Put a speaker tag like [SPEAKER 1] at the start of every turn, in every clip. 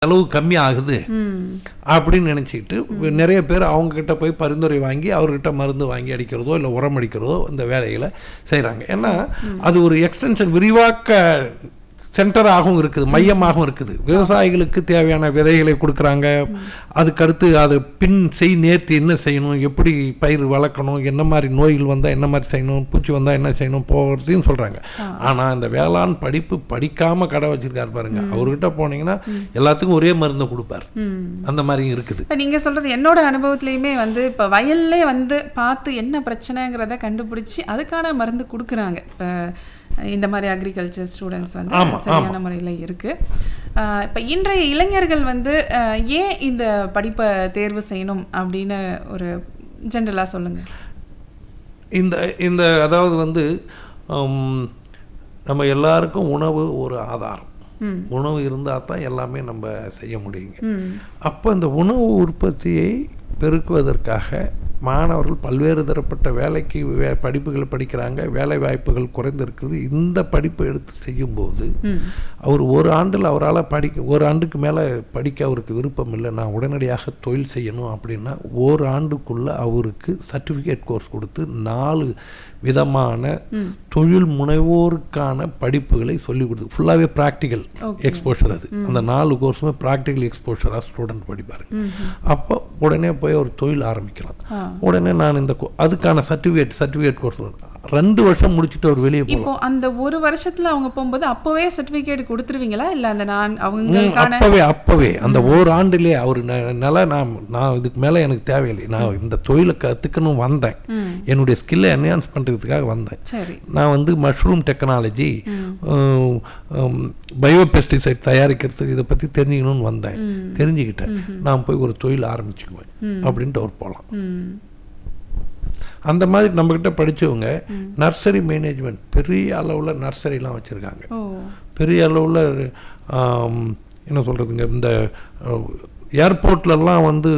[SPEAKER 1] செலவு கம்மி ஆகுது
[SPEAKER 2] ம்
[SPEAKER 1] அப்படின்னு நினச்சிக்கிட்டு நிறைய பேர் அவங்க கிட்ட போய் பரிந்துரை வாங்கி அவர்கிட்ட மருந்து வாங்கி அடிக்கிறதோ இல்லை உரம் அடிக்கிறதோ இந்த வேலைகளை செய்கிறாங்க ஏன்னா அது ஒரு எக்ஸ்டென்ஷன் விரிவாக்க சென்டராகவும் இருக்குது மையமாகவும் இருக்குது விவசாயிகளுக்கு தேவையான விதைகளை கொடுக்குறாங்க அதுக்கடுத்து அதை பின் செய் நேர்த்தி என்ன செய்யணும் எப்படி பயிர் வளர்க்கணும் என்ன மாதிரி நோய்கள் வந்தால் என்ன மாதிரி செய்யணும் பூச்சி வந்தால் என்ன செய்யணும் போகிறதையும் சொல்கிறாங்க ஆனால் இந்த வேளாண் படிப்பு படிக்காமல் கடை வச்சிருக்காரு பாருங்க அவர்கிட்ட போனீங்கன்னா எல்லாத்துக்கும் ஒரே மருந்தை கொடுப்பார்
[SPEAKER 2] ம்
[SPEAKER 1] அந்த மாதிரியும் இருக்குது
[SPEAKER 2] இப்போ நீங்கள் சொல்கிறது என்னோட அனுபவத்துலையுமே வந்து இப்போ வயல்லே வந்து பார்த்து என்ன பிரச்சனைங்கிறத கண்டுபிடிச்சி அதுக்கான மருந்து கொடுக்குறாங்க இப்போ இந்த மாதிரி அக்ரிகல்ச்சர் ஸ்டூடெண்ட்ஸ் வந்து
[SPEAKER 1] ஆமா,
[SPEAKER 2] சரியான முறையில் இருக்குது இப்போ இன்றைய இளைஞர்கள் வந்து அஹ், ஏன் இந்த படிப்பை தேர்வு செய்யணும் அப்படின்னு ஒரு ஜென்ரலாக சொல்லுங்கள்
[SPEAKER 1] இந்த இந்த அதாவது வந்து ஹம், நம்ம எல்லாருக்கும் உணவு ஒரு ஆதாரம்
[SPEAKER 2] ம்
[SPEAKER 1] உணவு இருந்தால் தான் எல்லாமே நம்ம செய்ய முடியுங்க
[SPEAKER 2] ம்
[SPEAKER 1] அப்போ இந்த உணவு உற்பத்தியை பெருக்குவதற்காக மாணவர்கள் பல்வேறு தரப்பட்ட வேலைக்கு வே படிப்புகள் படிக்கிறாங்க வேலை வாய்ப்புகள் குறைந்திருக்குது இந்த படிப்பை எடுத்து செய்யும்போது
[SPEAKER 2] ம்
[SPEAKER 1] அவர் ஒரு ஆண்டில் அவரால் படிக்க ஒரு ஆண்டுக்கு மேலே படிக்க அவருக்கு விருப்பம் இல்லை நான் உடனடியாக தொழில் செய்யணும் அப்படின்னா ஒரு ஆண்டுக்குள்ளே அவருக்கு சர்டிஃபிகேட் கோர்ஸ் கொடுத்து நாலு விதமான தொழில் முனைவோருக்கான படிப்புகளை சொல்லி கொடுத்து ஃபுல்லாகவே ப்ராக்டிக்கல்
[SPEAKER 2] Okay.
[SPEAKER 1] எக்ஸ்போஷர் அது அந்த நாலு கோர்ஸுமே ப்ராக்டிக்கல் எக்ஸ்போஷராக ஸ்டூடெண்ட் படிப்பாரு அப்போ உடனே போய் ஒரு தொழில் ஆரம்பிக்கலாம்
[SPEAKER 2] ஆ
[SPEAKER 1] உடனே நான் இந்த co- அதுக்கான சர்டிஃபிகேட் சர்டிஃபிகேட் கோர்ஸ் ரெண்டு வருஷம் முடிச்சுட்டு அவர் வெளியே போகலாம்
[SPEAKER 2] இப்போ அந்த ஒரு வருஷத்துல அவங்க போகும்போது அப்போவே சர்டிஃபிகேட் கொடுத்துருவீங்களா இல்லை அந்த நான்
[SPEAKER 1] ம்,
[SPEAKER 2] அவங்களுக்கான
[SPEAKER 1] அப்பவே அப்பவே அந்த ஒரு ஆண்டுலயே அவர் நில நான் நான் இதுக்கு மேல எனக்கு தேவையில்லை நான் இந்த தொழிலை கத்துக்கணும் வந்தேன்
[SPEAKER 2] ம்
[SPEAKER 1] என்னுடைய ஸ்கில்லை என்ஹான்ஸ் பண்றதுக்காக வந்தேன்
[SPEAKER 2] சரி
[SPEAKER 1] நான் வந்து மஷ்ரூம் டெக்னாலஜி பயோ பெஸ்டிசைட் தயாரிக்கிறதுக்கு இதை பத்தி தெரிஞ்சுக்கணும்னு வந்தேன் தெரிஞ்சுக்கிட்டேன் நான் போய் ஒரு தொழில் ஆரம்பிச்சுக்குவேன் அப்படின்ட்டு அவர் போகலாம்
[SPEAKER 2] ம்
[SPEAKER 1] அந்த மாதிரி நம்மக்கிட்ட படிச்சவங்க நர்சரி மேனேஜ்மெண்ட் பெரிய அளவுல நர்சரிலாம் வச்சிருக்காங்க
[SPEAKER 2] ஓ
[SPEAKER 1] பெரிய அளவில் என்ன சொல்கிறதுங்க இந்த ஏர்போர்ட்லலாம் வந்து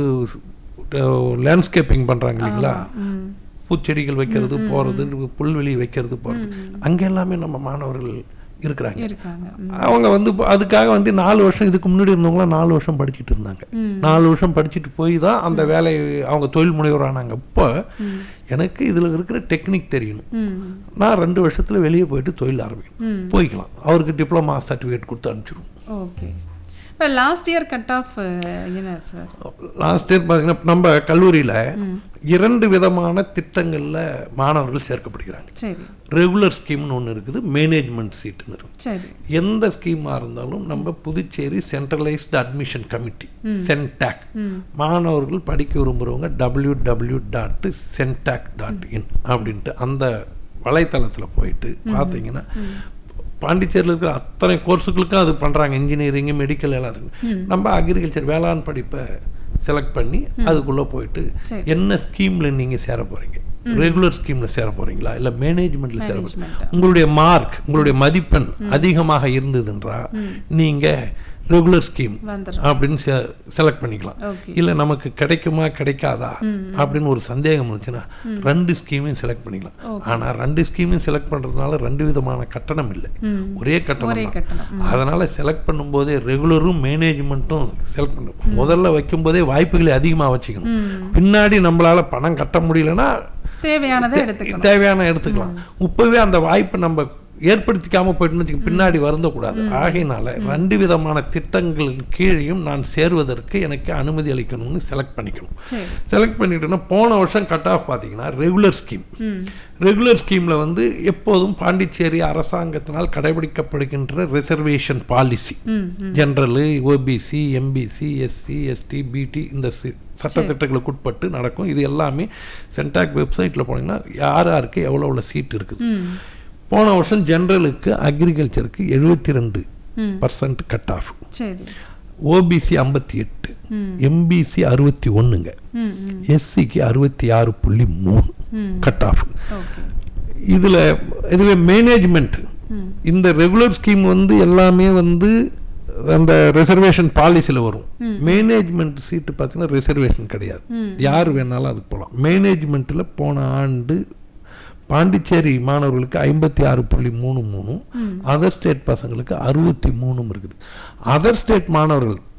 [SPEAKER 1] லேண்ட்ஸ்கேப்பிங் பண்ணுறாங்க இல்லைங்களா
[SPEAKER 2] ம்
[SPEAKER 1] பூச்செடிகள் வைக்கிறது போகிறது புல்வெளி வைக்கிறது போகிறது அங்கே எல்லாமே நம்ம மாணவர்கள் இருக்கிறாங்க
[SPEAKER 2] இருக்காங்க ம்.
[SPEAKER 1] அவங்க வந்து இப்ப அதுக்காக வந்து நாலு வருஷம் இதுக்கு முன்னாடி இருந்தவங்களாம் நாலு வருஷம் படிச்சுட்டு இருந்தாங்க
[SPEAKER 2] ம்.
[SPEAKER 1] நாலு வருஷம் படிச்சுட்டு போய் தான் அந்த வேலை அவங்க தொழில் முனைவர் ஆனாங்க இப்போ எனக்கு இதில் இருக்கிற டெக்னிக் தெரியணும்
[SPEAKER 2] ம்
[SPEAKER 1] நான் ரெண்டு வருஷத்துல வெளியே போயிட்டு தொழில் ஆரம்பிக்கணும்
[SPEAKER 2] ம்
[SPEAKER 1] போய்க்கலாம் அவருக்கு டிப்ளமா சர்டிஃபிகேட் கொடுத்து அனுப்பிச்சிடுவோம்
[SPEAKER 2] ஓகே இப்போ லாஸ்ட் இயர் கட் ஆஃப் என்ன சார்
[SPEAKER 1] லாஸ்ட் இயர் பார்த்தீங்கன்னா நம்ம கல்லூரியில் இரண்டு விதமான திட்டங்களில் மாணவர்கள் சேர்க்கப்படுகிறாங்க
[SPEAKER 2] சரி
[SPEAKER 1] ரெகுலர் ஸ்கீம்னு ஒன்று இருக்குது மேனேஜ்மெண்ட் சீட்டுன்னு இருக்குது
[SPEAKER 2] சரி
[SPEAKER 1] எந்த ஸ்கீமாக இருந்தாலும் நம்ம Puducherry centralised admission committee CENTAC மாணவர்கள் படிக்க விரும்புகிறவங்க W W dot CENTAC dot in அப்படின்ட்டு அந்த வலைத்தளத்தில் போயிட்டு பார்த்தீங்கன்னா பாண்டிச்சேரியில் இருக்கிற அத்தனை கோர்ஸுகளுக்கும் அது பண்ணுறாங்க இன்ஜினியரிங் மெடிக்கல் எல்லாத்துக்கும் நம்ம அக்ரிகல்ச்சர் வேளாண் படிப்பை செலக்ட் பண்ணி அதுக்குள்ளே போயிட்டு
[SPEAKER 2] சரி.
[SPEAKER 1] என்ன ஸ்கீமில் நீங்கள் சேர போகிறீங்க ரெகுலர் ஸ்கீமில் சேர போகிறீங்களா இல்லை மேனேஜ்மெண்ட்டில் சேர போகிறீங்க
[SPEAKER 2] மேனேஜ்மெண்ட்
[SPEAKER 1] உங்களுடைய மார்க் உங்களுடைய மதிப்பெண் அதிகமாக இருந்ததுன்றா நீங்க ரெகுலர் ஸ்கீம்
[SPEAKER 2] வந்துடும்
[SPEAKER 1] அப்படின்னு செலக்ட் பண்ணிக்கலாம்
[SPEAKER 2] ஓகே
[SPEAKER 1] இல்ல நமக்கு கிடைக்குமா கிடைக்காதா அப்படின்னு ஒரு சந்தேகம் இருந்துச்சுன்னா ரெண்டு ஸ்கீமையும் செலக்ட் பண்ணிக்கலாம் ஆனா ரெண்டு ஸ்கீமையும் செலக்ட் பண்றதுனால ரெண்டு விதமான கட்டணம் இல்லை
[SPEAKER 2] ம்
[SPEAKER 1] ஒரே கட்டணம்
[SPEAKER 2] ஒரே
[SPEAKER 1] தான்.
[SPEAKER 2] கட்டணம்
[SPEAKER 1] அதனால செலக்ட் பண்ணும்போதே ரெகுலரும் மேனேஜ்மெண்ட்டும் செலக்ட் பண்ணும் முதல்ல வைக்கும்போதே வாய்ப்புகளை அதிகமா வச்சுக்கணும்
[SPEAKER 2] ம்
[SPEAKER 1] பின்னாடி நம்மளால பணம் கட்ட முடியலன்னா
[SPEAKER 2] தேவையானதை எடுத்துக்கணும்
[SPEAKER 1] தேவையான எடுத்துக்கலாம் இப்பவே அந்த வாய்ப்பை நம்ம ஏற்படுத்திக்காம போயிட்டுன்னு வச்சுக்க பின்னாடி வருந்தக்கூடாது ஆகையினால ரெண்டு விதமான திட்டங்களின் கீழையும் நான் சேர்வதற்கு எனக்கு அனுமதி அளிக்கணும்னு செலக்ட் பண்ணிக்கணும்
[SPEAKER 2] சரி
[SPEAKER 1] செலக்ட் பண்ணிட்டோன்னா போன வருஷம் கட் ஆஃப் பார்த்தீங்கன்னா ரெகுலர் ஸ்கீம்
[SPEAKER 2] ம்
[SPEAKER 1] ரெகுலர் ஸ்கீமில் வந்து எப்போதும் பாண்டிச்சேரி அரசாங்கத்தினால் கடைபிடிக்கப்படுகின்ற ரிசர்வேஷன் பாலிசி
[SPEAKER 2] ம் ம்
[SPEAKER 1] general OBC MBC SC ST BT இந்த சி- சட்டத்திட்டங்களுக்கு உட்பட்டு நடக்கும் இது எல்லாமே சென்டாக் வெப்சைட்டில் போனீங்கன்னா யார் யாருக்கு எவ்வளோ எவ்வளோ சீட் இருக்குது
[SPEAKER 2] ம்
[SPEAKER 1] போன வருஷம் ஜென்ரலுக்கு அக்ரிகல்ச்சருக்கு எழுபத்தி ரெண்டு
[SPEAKER 2] ம்
[SPEAKER 1] பர்சன்ட் கட் ஆஃப்
[SPEAKER 2] சரி
[SPEAKER 1] ஓபிசி ஐம்பத்தி எட்டு
[SPEAKER 2] ம்
[SPEAKER 1] எம்பிசி அறுபத்தி ஒன்றுங்க
[SPEAKER 2] ம் ம்
[SPEAKER 1] எஸ்சிக்கு அறுபத்தி ஆறு புள்ளி மூணு
[SPEAKER 2] ம்
[SPEAKER 1] கட் ஆஃப்
[SPEAKER 2] ஓகே
[SPEAKER 1] இதில் இதுவே மேனேஜ்மெண்ட்
[SPEAKER 2] ம்
[SPEAKER 1] இந்த ரெகுலர் ஸ்கீம் வந்து எல்லாமே வந்து அந்த ரிசர்வேஷன் பாலிசியில் வரும் மேனேஜ்மெண்ட் சீட்டு பார்த்தீங்கன்னா ரிசர்வேஷன் கிடையாது யார் வேணாலும் அதுக்கு போகலாம் மேனேஜ்மெண்ட்டில் போன ஆண்டு பாண்டிச்சேரி மாணவர்களுக்கு ஐம்பத்தி ஆறு புள்ளி மூணு மூணும் அதர் ஸ்டேட் பசங்களுக்கு அறுபத்தி மூணும் இருக்குது அதர் ஸ்டேட் மாணவர்கள்